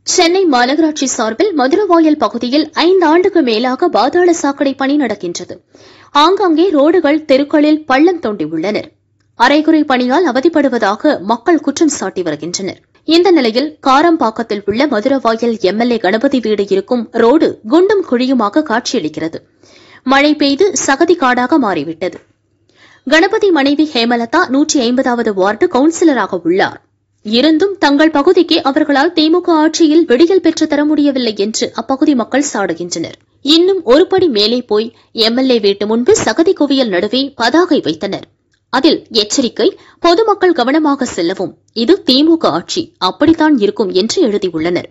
சென்னை மாநகராட்சி சார்பில் மதுரவாயல் பகுதியில் ஐந்து ஆண்டுக்கு மேலாக பாதாள சாக்கடை பணி நடக்கின்றது ஆங்காங்கே ரோடுகள் தெருக்களில் பள்ளம் தோண்டியுள்ளனர் அரைகுறை பணியால் அவதிப்படுவதாக மக்கள் குற்றம் சாட்டி வருகின்றனர் இந்த நிலையில் காரம்பாக்கத்தில் உள்ள மதுரவாயல் எம்எல்ஏ கணபதி வீடு இருக்கும் ரோடு குண்டும் குழியுமாக காட்சியளிக்கிறது மழை பெய்து சகதி காடாக மாறிவிட்டது கணபதி மனைவி ஹேமலதா நூற்றி ஐம்பதாவது வார்டு கவுன்சிலராக உள்ளார் இருந்தும் தங்கள் பகுதிக்கு அவர்களால் திமுக ஆட்சியில் விடியல் பெற்று தர முடியவில்லை என்று அப்பகுதி மக்கள் சாடுகின்றனர் இன்னும் ஒருபடி மேலே போய் எம்எல்ஏ வீட்டு முன்பு சகதி குவியல் நடுவே பதாகை வைத்தனர் அதில் எச்சரிக்கை பொதுமக்கள் கவனமாக செல்லவும் இது திமுக ஆட்சி அப்படித்தான் இருக்கும் என்று எழுதியுள்ளனர்